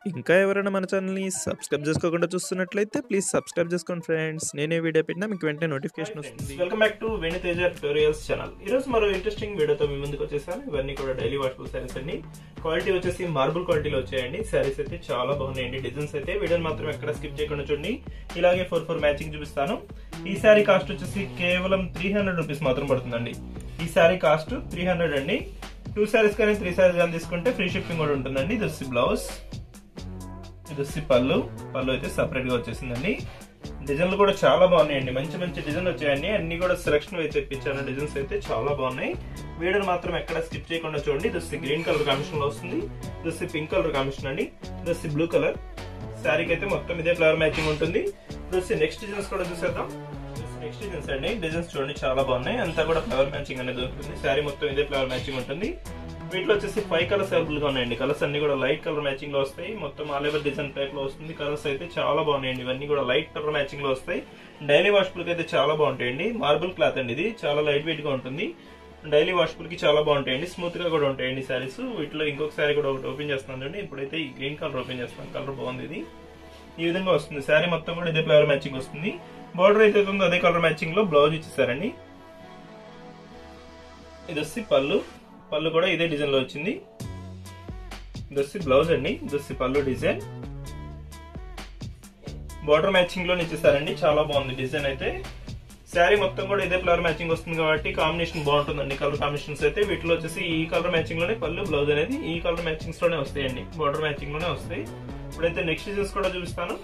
ఇంకా ఎవరైనా మన ఛానల్‌ని సబ్స్క్రైబ్ చేసుకోకుండా చూస్తున్నట్లయితే ప్లీజ్ సబ్స్క్రైబ్ చేసుకోండి ఫ్రెండ్స్. నేనే వీడియో పెట్టినా మీకు వెంటనే నోటిఫికేషన్ వస్తుంది. Welcome back to Venuteja tutorials channel ఈ రోజు మరో ఇంట్రెస్టింగ్ వీడియోతో మీ ముందుకు వచ్చేసాను ఇవన్నీ కూడా డైలీ వాషబుల్ శారీస్ అండి క్వాలిటీ వచ్చేసి మార్బుల్ క్వాలిటీలో వచ్చాయండి శారీస్ అయితే చాలా బాగున్నాయండి డిజైన్స్ అయితే వీడియోని మాత్రం ఎక్కడ స్కిప్ చేయకుండా చూడండి ఇలాగే ఫోర్ ఫోర్ మ్యాచింగ్ చూపిస్తాను ఈ శారీ కాస్ట్ వచ్చేసి కేవలం త్రీ హండ్రెడ్ రూపీస్ మాత్రం పడుతుందండి ఈ శారీ కాస్ట్ త్రీ హండ్రెడ్ అండి టూ శారీస్ కానీ త్రీ శారీస్ కానీ తీసుకుంటే ఫ్రీ షిప్పింగ్ కూడా ఉంటుందండి ఇది వచ్చి బ్లౌజ్ ఇది వచ్చి పళ్ళు పళ్ళు అయితే సపరేట్ గా వచ్చేసిందండి డిజైన్లు కూడా చాలా బాగున్నాయండి మంచి మంచి డిజైన్ వచ్చాయండి అన్ని కూడా సెలక్షన్ అయితే తెప్పించాను డిజైన్స్ అయితే చాలా బాగున్నాయి వీడియోని మాత్రం ఎక్కడ స్కిప్ చేయకుండా చూడండి ఇది వచ్చి గ్రీన్ కలర్ కాంబినేషన్ లో వస్తుంది ఇది వచ్చి పింక్ కలర్ కాంబినేషన్ అండి ఇది వచ్చి బ్లూ కలర్ శారీకి అయితే మొత్తం ఇదే ఫ్లవర్ మ్యాచింగ్ ఉంటుంది ఇది వచ్చి నెక్స్ట్ డిజైన్స్ కూడా చూసేద్దాం నెక్స్ట్ డిజైన్స్ అండి డిజైన్స్ చూడండి చాలా బాగున్నాయి అంతా కూడా ఫ్లవర్ మ్యాచింగ్ అనేది ఉంటుంది శారీ మొత్తం ఇదే ఫ్లవర్ మ్యాచింగ్ ఉంటుంది వీటిలో వచ్చేసి ఫైవ్ కలర్స్ అవైలబుల్ గా ఉన్నాయండి కలర్స్ అన్ని కూడా లైట్ కలర్ మ్యాచింగ్ లో వస్తాయి మొత్తం ఆల్ ఓవర్ డిజైన్ టైప్ లో వస్తుంది కలర్స్ అయితే చాలా బాగున్నాయండి ఇవన్నీ కూడా లైట్ కలర్ మ్యాచింగ్ లో వస్తాయి డైలీ వాష్బుల్ అయితే చాలా బాగుంటాయండి మార్బుల్ క్లాత్ అండి ఇది చాలా లైట్ వెయిట్ గా ఉంటుంది డైలీ వాష్బుల్ కి చాలా బాగుంటాయండి స్మూత్ గా కూడా ఉంటాయండి సారీస్ వీటిలో ఇంకొక సారీ కూడా ఒకటి ఓపెన్ చేస్తున్నాను చూడండి ఇప్పుడైతే ఈ గ్రీన్ కలర్ ఓపెన్ చేస్తాను కలర్ బాగుంది ఇది ఈ విధంగా వస్తుంది శారీ మొత్తం కూడా ఇదే ఫ్లవర్ మ్యాచింగ్ వస్తుంది బార్డర్ అయితే ఉందో అదే కలర్ మ్యాచింగ్ లో బ్లౌజ్ ఇచ్చేసారండి ఇది వచ్చి పళ్ళు పళ్ళు కూడా ఇదే డిజైన్ లో వచ్చింది ఇది వచ్చి బ్లౌజ్ అండి ఇది వచ్చి పళ్ళు డిజైన్ బార్డర్ మ్యాచింగ్ లో ఇచ్చేసారండి చాలా బాగుంది డిజైన్ అయితే శారీ మొత్తం కూడా ఇదే ఫ్లవర్ మ్యాచింగ్ వస్తుంది కాబట్టి కాంబినేషన్ బాగుంటుందండి కలర్ కాంబినేషన్స్ అయితే వీటిలో వచ్చేసి ఈ కలర్ మ్యాచింగ్ లోనే పళ్ళు బ్లౌజ్ అనేది ఈ కలర్ మ్యాచింగ్స్ లోనే వస్తాయండి బార్డర్ మ్యాచింగ్ లోనే వస్తాయి ఇప్పుడైతే నెక్స్ట్ డిజైన్స్ కూడా చూపిస్తాను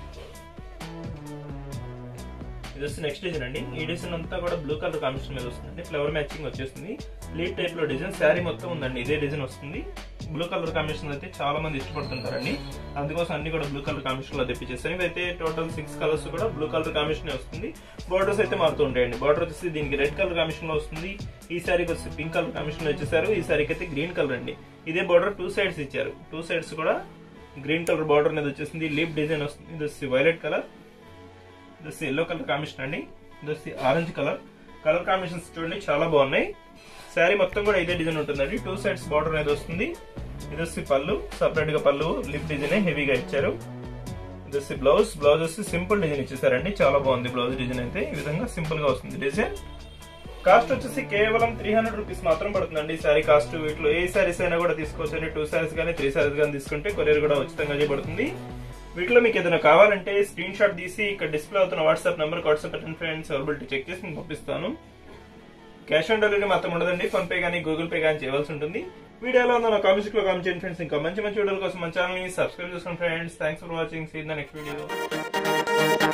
ఇది వచ్చి నెక్స్ట్ డిజైన్ అండి ఈ డిజైన్ అంతా కూడా బ్లూ కలర్ కాంబినేషన్ మీద వస్తుంది ఫ్లవర్ మ్యాచింగ్ వచ్చేస్తుంది లీప్ టైప్ లో డిజైన్ శారీ మొత్తం ఉందండి ఇదే డిజైన్ వస్తుంది బ్లూ కలర్ కాంబినేషన్ అయితే చాలా మంది ఇష్టపడుతుంటారండి అందుకోసం అన్ని కూడా బ్లూ కలర్ కాంబినేషన్ లో తెప్పించేస్తాను ఇవైతే టోటల్ సిక్స్ కలర్స్ కూడా బ్లూ కలర్ కాంబినేషన్ వస్తుంది బార్డర్స్ అయితే మారుతూ ఉంటాయండి బార్డర్ వచ్చేసి దీనికి రెడ్ కలర్ కాంబినేషన్ లో వస్తుంది ఈ శారీకి వచ్చి పింక్ కలర్ కాంబినేషన్ లో వచ్చేసారు ఈ శారీకి అయితే గ్రీన్ కలర్ అండి ఇదే బార్డర్ టూ సైడ్స్ ఇచ్చారు టూ సైడ్స్ కూడా గ్రీన్ కలర్ బార్డర్ అనేది వచ్చేసింది లీప్ డిజైన్ వస్తుంది ఇది వచ్చి వైలెట్ కలర్ ఇది వచ్చి ఎల్లో కలర్ కాంబినేషన్ అండి ఇది వచ్చి ఆరెంజ్ కలర్ కలర్ కాంబినేషన్స్ చూడండి చాలా బాగున్నాయి శారీ మొత్తం కూడా ఇదే డిజైన్ ఉంటుందండి టూ సైడ్స్ బార్డర్ అనేది వస్తుంది ఇది వచ్చి పళ్ళు సపరేట్ గా పళ్ళు లిప్ డిజైన్ హెవీగా ఇచ్చారు ఇది వచ్చి బ్లౌజ్ బ్లౌజ్ వచ్చి సింపుల్ డిజైన్ ఇచ్చేసారండి చాలా బాగుంది బ్లౌజ్ డిజైన్ అయితే ఈ విధంగా సింపుల్ గా వస్తుంది డిజైన్ కాస్ట్ వచ్చేసి కేవలం త్రీ హండ్రెడ్ రూపీస్ మాత్రం పడుతుందండి ఈ సారీ కాస్ట్ వీటిలో ఏ సారీస్ అయినా కూడా తీసుకోవచ్చండి టూ సారీస్ కానీ త్రీ సారీస్ కానీ తీసుకుంటే కొరియర్ కూడా ఉచితంగా చేయబడుతుంది వీటిలో మీకు ఏదైనా కావాలంటే స్క్రీన్ షాట్ తీసి ఇక్కడ డిస్ప్లే అవుతున్న వాట్సాప్ నెంబర్ వాట్సాప్ పెట్టండి ఫ్రెండ్స్ అవైలబిలిటీ చెక్ చేసి మీకు పంపిస్తాను క్యాష్ ఆన్ డెలివరీ మాత్రం ఉండదండి ఫోన్ పే కానీ గూగుల్ పే కానీ చేయవలసి ఉంటుంది వీడియోలో ఉన్న నా కామెంట్స్ లో కామెంట్ చేయండి ఫ్రెండ్స్ ఇంకా మంచి మంచి వీడియోల కోసం మన ఛానల్ ని సబ్స్క్రైబ్ చేసుకోండి friends thanks for watching see the next video